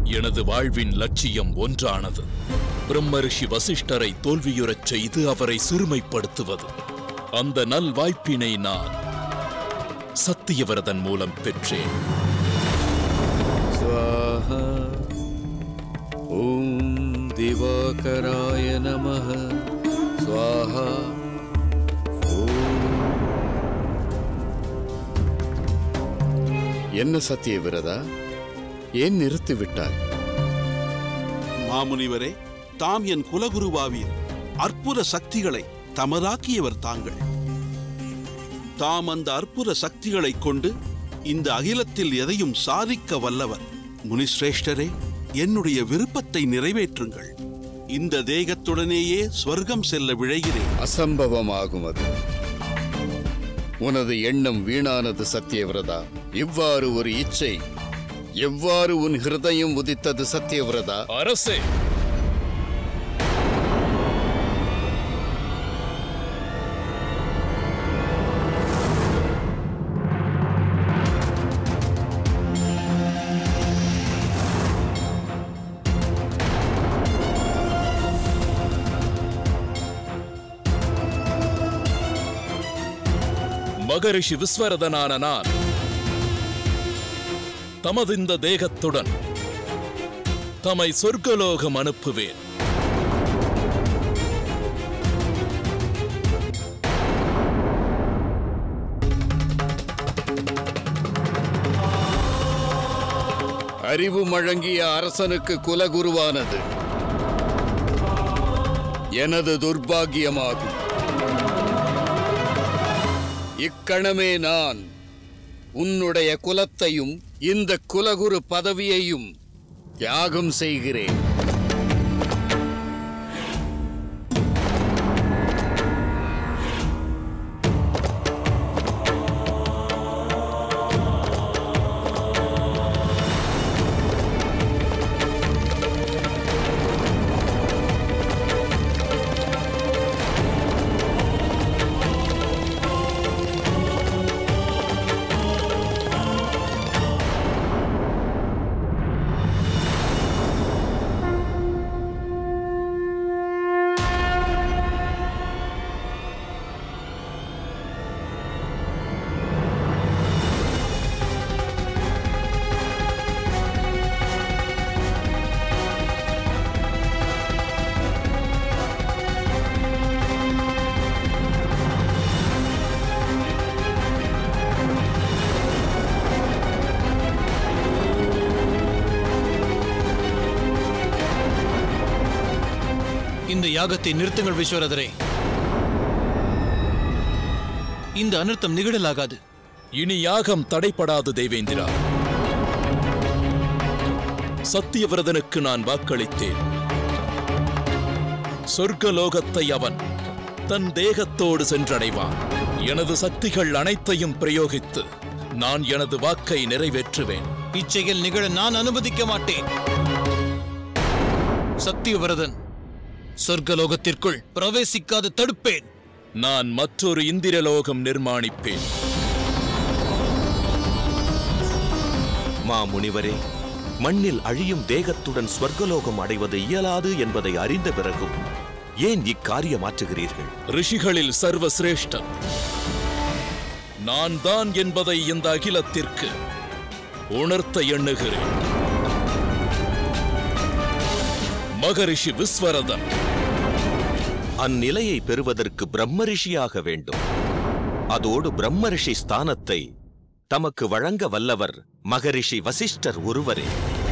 எனது வாழ்வின் லட்சியம் ஒன்றானது பிரம்மரிஷி வசிஷ்டரை தோல்வியுறச் செய்து அவரை சிறுமைப்படுத்துவது அந்த நல் வாய்ப்பினை நான் சத்தியவிரதன் மூலம் பெற்றேன் स्वाहा ॐ दिवाकराय नमः स्वाहा என்ன சத்தியவிரதா ஏன் நிறுத்திவிட்டாய் மாமுனிவரே தாம் என் குலகுருவாவீர் அற்புத சக்திகளை தமதாக்கியவர் தாங்கள் தாம் அந்த அற்புத சக்திகளைக் கொண்டு இந்த அகிலத்தில் எதையும் சாதிக்க வல்லவர் முனிஸ்ரேஷ்டரே என்னுடைய விருப்பத்தை நிறைவேற்றுங்கள் இந்த தேகத்துடனேயே ஸ்வர்க்கம் செல்ல விழைகிறேன் அசம்பவமாகும் அது உனது எண்ணம் வீணானது சத்தியவிரதா இவ்வாறு ஒரு இச்சை எவ்வாறு உன் ஹிருதயம் உதித்தது சத்தியவிரதா அரசே மகரிஷி விஸ்வரதனான நான் தமது இந்த தேகத்துடன் தமை சொர்க்கலோகம் அனுப்புவேன் அறிவு வழங்கிய அரசனுக்கு குலகுருவானது எனது துர்பாகியமாகும் இக்கணமே நான் உன்னுடைய குலத்தையும் இந்த குலகுரு பதவியையும் தியாகம் செய்கிறேன் இந்த யாகத்தை நிறுத்துங்கள் விஸ்வரதரே இந்த அனர்த்தம் நிகழலாகாது இனி யாகம் தடைப்படாது தேவேந்திரா சத்தியவிரதனுக்கு நான் வாக்களித்தேன் சொர்க்கலோகத்தை அவன் தன் தேகத்தோடு சென்றடைவான் எனது சக்திகள் அனைத்தையும் பிரயோகித்து நான் எனது வாக்கை நிறைவேற்றுவேன் இச்செயல் நிகழ நான் அனுமதிக்க மாட்டேன் சத்தியவிரதன் சொர்க்கலோகத்திற்குள் பிரவேசிக்காது தடுப்பேன் நான் மற்றொரு இந்திரலோகம் நிர்மாணிப்பேன் மா முனிவரே மண்ணில் அழியும் தேகத்துடன் ஸ்வர்கலோகம் அடைவது இயலாது என்பதை அறிந்த பிறகும் ஏன் இக்காரியம் ஆற்றுகிறீர்கள் ரிஷிகளில் சர்வசிரேஷ்டன் நான் தான் என்பதை இந்த அகிலத்திற்கு உணர்த்த எண்ணுகிறேன் மகரிஷி விஸ்வரதன் அந்நிலையை பெறுவதற்கு பிரம்மரிஷியாக வேண்டும் அதோடு பிரம்மரிஷி ஸ்தானத்தை தமக்கு வழங்க வல்லவர் மகரிஷி வசிஷ்டர் ஒருவரே